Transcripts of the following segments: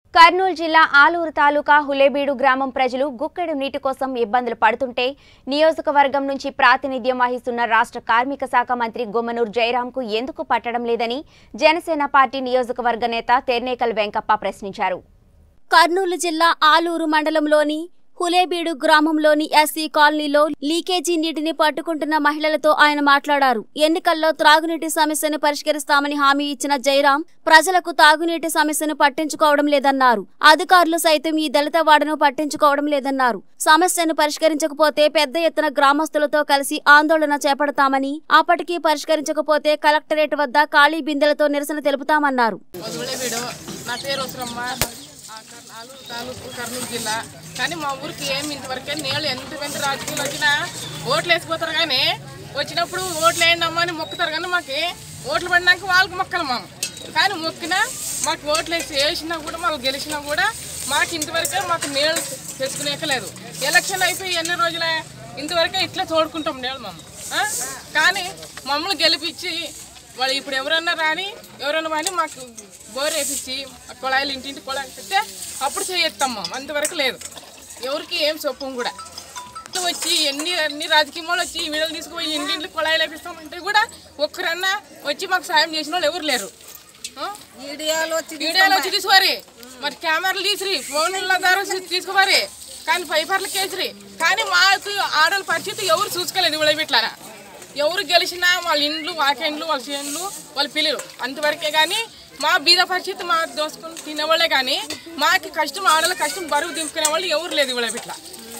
కర్నూలు జిల్లా ఆలూరు తాలూకా హులేబీడు గ్రామం ప్రజలు గుక్కెడు నీటి కోసం ఇబ్బందులు పడుతుంటే నియోజకవర్గం నుంచి ప్రాతినిధ్యం వహిస్తున్న రాష్ట్ర కార్మిక శాఖ మంత్రి గుమ్మనూరు జయరాంకు ఎందుకు పట్టడం లేదని జనసేన పార్టీ నియోజకవర్గ నేత తెర్నేకల్ వెంకప్ప ప్రశ్నించారు కర్నూలు జిల్లా ఆలూరు మండలంలోని హులేబీడు గ్రామంలోని ఎస్సీ కాలనీలో లీకేజీ నీటిని పట్టుకుంటున్న మహిళలతో ఆయన మాట్లాడారు ఎన్నికల్లో త్రాగునీటి సమస్యను పరిష్కరిస్తామని హామీ ఇచ్చిన జయరాం ప్రజలకు తాగునీటి సమస్యను పట్టించుకోవడం లేదన్నారు అధికారులు సైతం ఈ దళిత వాడను పట్టించుకోవడం లేదన్నారు సమస్యను పరిష్కరించకపోతే పెద్ద ఎత్తున గ్రామస్తులతో కలిసి ఆందోళన చేపడతామని అప్పటికీ పరిష్కరించకపోతే కలెక్టరేట్ వద్ద ఖాళీ బిందెలతో నిరసన తెలుపుతామన్నారు వదిలేవీడు నా పేరు వసరమ్మ ఆ కర్- ఆలూరు తాలూకు కర్నూలు జిల్లా కానీ మా ఊరికి ఏమి ఇంతవరకే నీళ్ళు ఎంతమంది రాజకీయాలు వచ్చినా ఓట్లు వేసిపోతారు కానీ వచ్చినప్పుడు ఓట్లు వేయండి అమ్మా అని మొక్కుతారు కానీ మాకు ఓట్లు పడినాక వాళ్ళకి మొక్కలు మాము కానీ మొక్కినా మాకు ఓట్లు వేసి వేసినా కూడా వాళ్ళు గెలిచినా కూడా మాకు ఇంతవరకే మాకు నీళ్ళు తెచ్చుకునేకలేదు ఎలక్షన్ అయిపోయి ఎన్ని రోజులే ఇంతవరకే ఇట్లా తోడుకుంటాం నీళ్ళు మేము ఆ? కానీ మమ్మల్ని గెలిపించి వాళ్ళు ఇప్పుడు ఎవరన్నా రాని ఎవరన్నా రాని మాకు బోర్ వేపించి ఆ కుళాయిలు ఇంటింటి కుళాయిలు పెడితే అప్పుడు చేయొస్తాము అంతవరకు లేదు ఎవరికి ఏం చెప్పం కూడా ఇట్లా వచ్చి ఎన్ని అన్ని రాజకీయ వాళ్ళు వచ్చి ఈ వీడియోలు తీసుకుపోయి ఇంటింటి కుళాయిలు వేపిస్తామంటే కూడా ఒక్కరన్నా వచ్చి మాకు సాయం చేసిన వాళ్ళు ఎవరు లేరు ఆ? వీడియోలు వచ్చి వీడియోలు వచ్చి తీసుకోరి మరి కెమెరాలు తీసిరి ఫోన్ల ద్వారా తీసుకోవాలి కానీ పైపర్లు కేసిరి కానీ మాకు ఆడల పరిస్థితి ఎవరు చూసుకోలేదు విడబెట్లారా ఎవరు గెలిచినా వాళ్ళ ఇండ్లు వాకెండ్లు వాళ్ళ చేనులు వాళ్ళ పిల్లలు అంతవరకే కానీ మా బీద పరిస్థితి మా దోసుకొని తినేవాళ్ళే కానీ మాకు కష్టం ఆడల కష్టం బరువు దింపుకునే వాళ్ళు ఎవరు లేదు విడబెట్ల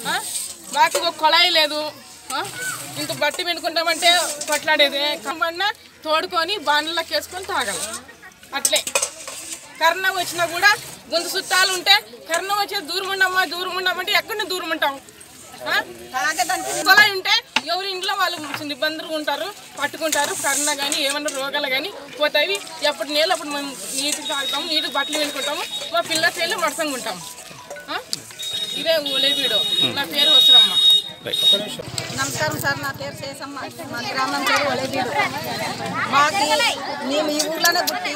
మాకు ఒక కొళాయి లేదు ఆ? ఇంత బట్టి పెట్టుకుంటామంటే కొట్లాడేది కమ్మన్నా తోడుకొని బాణల్లోకి వేసుకొని తాగాలి అట్లే కరోనా వచ్చినా కూడా గొంతు చుట్టాలు ఉంటే కరోనా వచ్చే దూరం ఉండమ్మా దూరం ఉండమంటే ఎక్కడ దూరం ఉంటాం ఆ? కుళాయి ఉంటే ఎవరి ఇంట్లో వాళ్ళు ఇబ్బందులు ఉంటారు పట్టుకుంటారు కరోనా కానీ ఏమన్నా రోగాలు కానీ పోతాయి ఎప్పటి నీళ్ళు అప్పుడు మేము నీటికి తాగుతాము నీటికి బట్టలు వెళ్ళుకుంటాము మా పిల్లల చేళ్ళు మడసంగా ఉంటాము ఆ? ఇదే ఊలేబీడు నా పేరు వసరమ్మ నమస్కారం సార్ నా పేరు శేషమ్మ మా గ్రామం పేరు ఒలేబీడు మాకి మేము ఈ ఊర్లోనే పుట్టి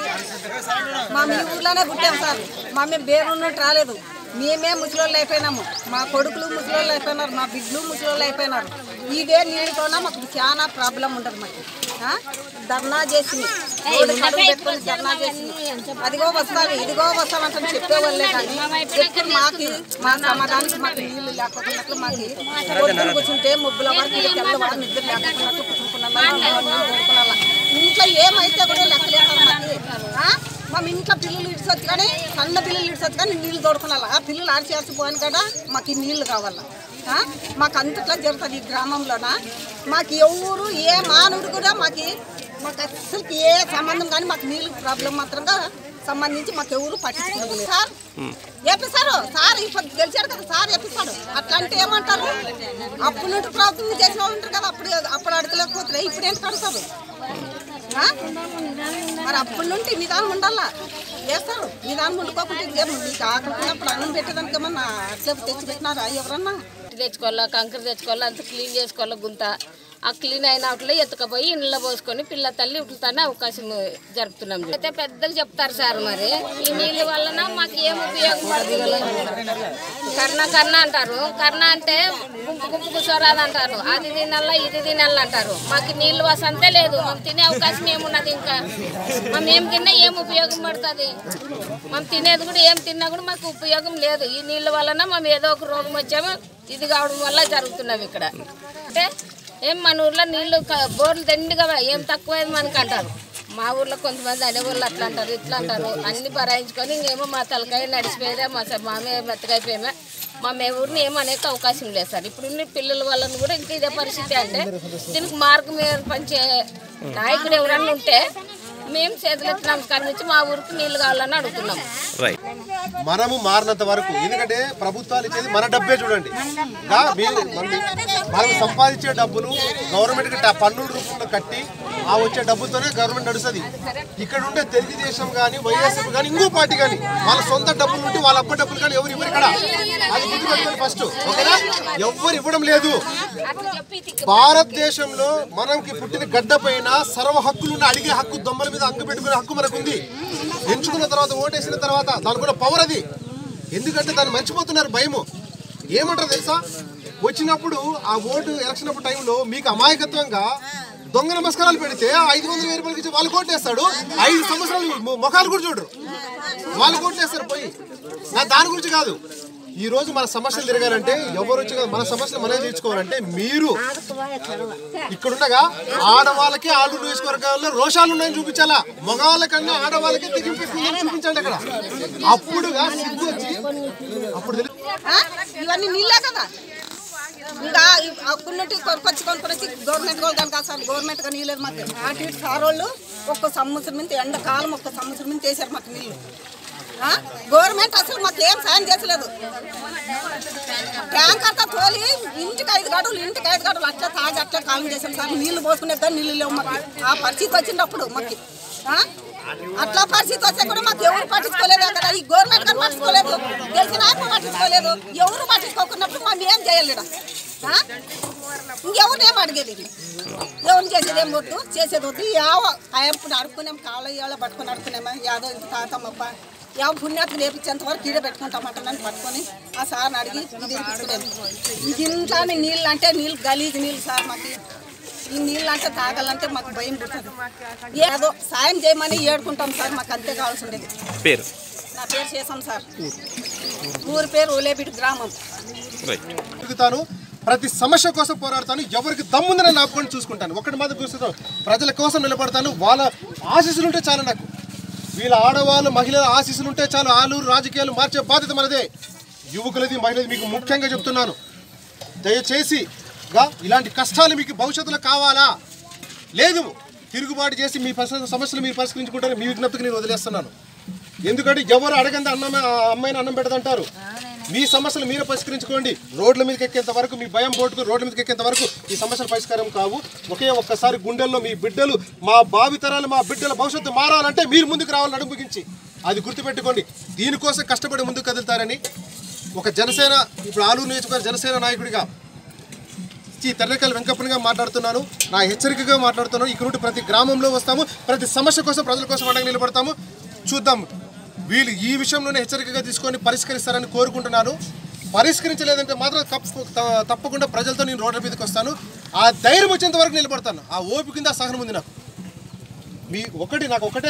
మా మీ ఊర్లోనే పుట్టాం సార్ మా మేము బేరున్నట్టు రాలేదు మేమే ముసలోళ్ళు అయిపోయినాము మా కొడుకులు ముసలోళ్ళు అయిపోయినారు మా బిడ్డలు ముసలోళ్ళు అయిపోయినారు ఇదే నీళ్ళతోన మాకు చాలా ప్రాబ్లం ఉంటుంది మాకు ఆ? ధర్నా చేసింది రోడ్డు కడుగు పెట్టుకొని ధర్నా చేసింది అదిగో వస్తావి ఇదిగో వస్తామంటే చెప్పేవాళ్ళే కానీ ఎప్పుడు మాకి మా సమాధానికి మాకు నీళ్లు లేకపోతున్నట్లు మాకు పొద్దున కూర్చుంటే ముగ్గుల వరకు తెల్లవారు నిద్ర లేకపోతున్నట్టు కూర్చుకున్నాం ఇంట్లో ఏమైతే కూడా లెక్కలేదు మాకు ఆ? మా ఇంట్లో పిల్లలు ఇడిసొచ్చు కానీ సన్న పిల్లలు ఇడిసొచ్చు కానీ నీళ్ళు తోడుకున్నాల ఆ పిల్లలు ఆడిచి ఆడిచిపోయాను కదా మాకు ఈ నీళ్ళు కావాలా ఆ? మాకు అంతట్లా జరుగుతుంది ఈ గ్రామంలోన మాకు ఎవరు ఏ మానవుడు కూడా మాకు మాకు అసలు ఏ సంబంధం కానీ మాకు నీళ్ళు ప్రాబ్లం మాత్రంగా సంబంధించి మాకు ఎవరు పట్టించుకోలేదు సార్ చెప్పిస్తారు సార్ ఇప్పుడు గెలిచారు కదా సార్ చెప్పిస్తాడు అట్లా అంటే ఏమంటారు అప్పుడు నుండి ప్రభుత్వం చేసిన వాళ్ళు ఉంటారు కదా అప్పుడు అప్పుడు అడగలేకపోతే ఇప్పుడు ఏంటి కడతారు ఆ? మరి అప్పటి నుండి నిదానం ఉండాలా చేస్తారు నిదానం ఉండుకోకుండా ఇంకేం మీకు ఆకలినప్పుడు అన్నం పెట్టేదానికి ఏమన్నా అట్లే తెచ్చి పెట్టినారా ఎవరన్నా మట్టి తెచ్చుకోవాలా కంకర తెచ్చుకోవాలా అంత క్లీన్ చేసుకోవాలా గుంత ఆ క్లీన్ అయిన వాటిలో ఎత్తుకపోయి ఇంట్లో పోసుకొని పిల్ల తల్లి ఉట్లతానే అవకాశం జరుపుతున్నాం అయితే పెద్దలు చెప్తారు సార్ మరి ఈ నీళ్ళ వలన మాకు ఏం ఉపయోగం పడుతుంది కర్ణ కర్ణ అంటారు కర్ణ అంటే గుంపు గుంపు కూర్చోరాదు అంటారు అది తినాలా ఇది తినాలా అంటారు మాకు నీళ్ళు వసంతే లేదు మేము తినే అవకాశం ఏమున్నది ఇంకా మేము ఏం తిన్నా ఏం ఉపయోగం పడుతుంది మనం తినేది కూడా ఏం తిన్నా కూడా మాకు ఉపయోగం లేదు ఈ నీళ్ళ వలన మేము ఏదో ఒక రోగం వచ్చాము ఇది కావడం వల్ల జరుగుతున్నవి ఇక్కడ అంటే ఏం మన ఊర్లో నీళ్లు క- బోర్లు దండిగా ఏం తక్కువైంది మనకు అంటారు మా ఊర్లో కొంతమంది అనే ఊర్లో అట్లా అంటారు ఇట్లా అంటారు అన్ని భరాయించుకొని ఇంకేమో మా తలకాయ నడిచిపోయేదే మా స- మామే మెత్తగైపోయామే మా మే ఊరిని ఏమనేక అవకాశం లేదు సార్ ఇప్పుడు పిల్లల వల్ల కూడా ఇంకా ఇదే పరిస్థితి అంటే దీనికి మార్గం పంచే నాయకుడు ఎవరన్నా ఉంటే మేము చేతులెత్తి నమస్కారం ఇచ్చి మా ఊరికి నీళ్ళు కావాలని అడుగుతున్నాం మనము మారినంత వరకు ఎందుకంటే ప్రభుత్వాలు ఇచ్చేది మన డబ్బే చూడండి గా మీరు మంది మనం సంపాదించే డబ్బులు గవర్నమెంట్కి ట- పన్నుల రూపంలో కట్టి ఆ వచ్చే డబ్బుతోనే గవర్నమెంట్ నడుస్తుంది ఇక్కడ ఉండే తెలుగుదేశం కానీ వైఎస్ఆర్ కానీ ఇంకో పార్టీ కానీ వాళ్ళ సొంత డబ్బులు ఉంటే వాళ్ళ అప్ప డబ్బులు కానీ ఎవరు ఇవ్వరు ఇక్కడ అది గుర్తుపెట్టుకోండి ఫస్ట్ ఓకేనా ఎవ్వరు ఇవ్వడం లేదు భారతదేశంలో మనకి పుట్టిన గడ్డ పైన సర్వ హక్కులు అడిగే హక్కు దొమ్మల మీద హక్కు పెట్టుకునే హక్కు మనకుంది ఎంచుకున్న తర్వాత ఓటేసిన తర్వాత దాని కూడా పవర్ అది ఎందుకంటే దాన్ని మర్చిపోతున్నారు భయము ఏమంటారు తెలుసా వచ్చినప్పుడు ఆ ఓటు ఎలక్షన్ అప్పుడు టైంలో మీకు అమాయకత్వంగా దొంగ నమస్కారాలు పెడితే ఐదు వందల వెయ్యి రూపాయలకి ఇచ్చి వాళ్ళు కోటేస్తాడు ఐదు సంవత్సరాలు మొ- ముఖాలు కూడా చూడరు వాళ్ళు కోటేస్తారు పోయి నా దాని గురించి కాదు ఈ రోజు మన సమస్యలు తిరగాలంటే ఎవరు వచ్చి కాదు, మన సమస్యలు మనమే తీర్చుకోవాలంటే మీరు ఇక్కడ ఉండగా ఆడవాళ్ళకి ఆలు నియోజకవర్గాల్లో రోషాలు ఉన్నాయని చూపించాలా మగవాళ్ళ కన్నా ఆడవాళ్ళకి తెగింపిస్తుందని చూపించండి అక్కడ అప్పుడుగా సిగ్గు వచ్చి అప్పుడు తెలుసు ఆ? ఇవన్నీ నీళ్ళే కదా ఇంకా అక్కడి కొనుక్కొచ్చి కొనుక్కొచ్చి గవర్నమెంట్ వాళ్ళు కనుక సార్ గవర్నమెంట్ గా నీళ్ళు మాకు అటు ఇటు సార్ వాళ్ళు ఒక్క సంవత్సరం మీద ఎండకాలం ఒక్క సంవత్సరం మీద చేశారు మాకు నీళ్ళు ఆ? గవర్నమెంట్ అసలు మాకు ఏం సాయం చేసలేదు ట్యాంకర్తో తోలి ఇంటికి ఐదు గడులు ఇంటికి ఐదు గడులు అట్లా తాగి అట్లా కాలం చేసాం సార్ నీళ్లు పోసుకునే కానీ నీళ్ళు లేవు మాకు ఆ పరిస్థితి వచ్చినప్పుడు మాకు ఆ? అట్లా పరిస్థితి వస్తే కూడా మాకు ఎవరు పట్టించుకోలేదు అక్కడ ఈ గవర్నమెంట్ కానీ పట్టించుకోలేదు తెలిసిన ఆయన పట్టించుకోలేదు ఎవరు పట్టించుకోకున్నప్పుడు మనం ఏం చేయాలి ఈడ? ఆ? ఇంకెవరిని ఏం అడిగేది ఇది? ఎవరిని చేసేది ఏం వద్దు చేసేది వద్దు యావ అయ్యప్పుడు అడుక్కునేం కాళ్ళ ఇవాళ పట్టుకొని అడుక్కునేమా యాదో ఇంత తాతమ్మప్ప యావ పుణ్యాత్మ నేర్పించేంత వరకు ఈడే పెట్టుకుంటామంటానని పట్టుకొని ఆ సార్ని అడిగి ఇది ఇప్పించుకునేది ఇది ఇంట్లోనే నీళ్ళు అంటే నీళ్ళు గలీజ్ నీళ్ళు సార్ మాకు ఈ నీళ్ళు అంటే తాగాలంటే మాకు భయం పుడుతుంది ఏదో సాయం చేయమని ఏడుకుంటాం సార్ మాకు అంతే కావాల్సి ఉండేది పేరు నా పేరు చేసాం సార్ ఊరి పేరు ఒలేబిడి గ్రామం రైట్ తిరుగుతాను ప్రతి సమస్య కోసం పోరాడతాను ఎవరికి దమ్ముందని నేను ఆపుకొని చూసుకుంటాను ఒకటి మాత్రం చూస్తాను ప్రజల కోసం నిలబడతాను వాళ్ళ ఆశీస్సులు ఉంటే చాలు నాకు వీళ్ళ ఆడవాళ్ళు మహిళల ఆశీస్సులు ఉంటే చాలు ఆలూరు రాజకీయాలు మార్చే బాధ్యత మనదే యువకులది మహిళది మీకు ముఖ్యంగా చెప్తున్నాను దయచేసి గా ఇలాంటి కష్టాలు మీకు భవిష్యత్తులో కావాలా లేదు తిరుగుబాటు చేసి మీ పస- సమస్యలు మీరు పరిష్కరించుకుంటారు మీ విజ్ఞప్తికి నేను వదిలేస్తున్నాను ఎందుకంటే ఎవరు అడగంది అన్నం ఆ అమ్మాయిని అన్నం పెడదంటారు మీ సమస్యలు మీరే పరిష్కరించుకోండి రోడ్ల మీదకి ఎక్కేంత వరకు మీ భయం పోటుకు రోడ్ల మీదకి ఎక్కేంత వరకు ఈ సమస్యలు పరిష్కారం కావు ఒకే ఒక్కసారి గుండెల్లో మీ బిడ్డలు మా భావితరాలు మా బిడ్డల భవిష్యత్తు మారాలంటే మీరు ముందుకు రావాలి నడుము బిగించి అది గుర్తుపెట్టుకోండి దీనికోసం కష్టపడి ముందుకు కదులుతారని ఒక జనసేన ఇప్పుడు ఆలూరు నియోజకవర్గ జనసేన నాయకుడిగా ఈ తెర్రకల్ వెంకప్పనిగా మాట్లాడుతున్నాను నా హెచ్చరికగా మాట్లాడుతున్నాను ఇక్కడ నుండి ప్రతి గ్రామంలో వస్తాము ప్రతి సమస్య కోసం ప్రజల కోసం అండగా నిలబడతాము చూద్దాం వీళ్ళు ఈ విషయంలోనే హెచ్చరికగా తీసుకొని పరిష్కరిస్తారని కోరుకుంటున్నాను పరిష్కరించలేదంటే మాత్రం తప్ప- త- తప్పకుండా ప్రజలతో నేను రోడ్ల మీదకి వస్తాను ఆ ధైర్యం వచ్చేంత వరకు నిలబడతాను ఆ ఓపిక కింద సహనం ఉంది నాకు మీ ఒకటి నాకు ఒకటే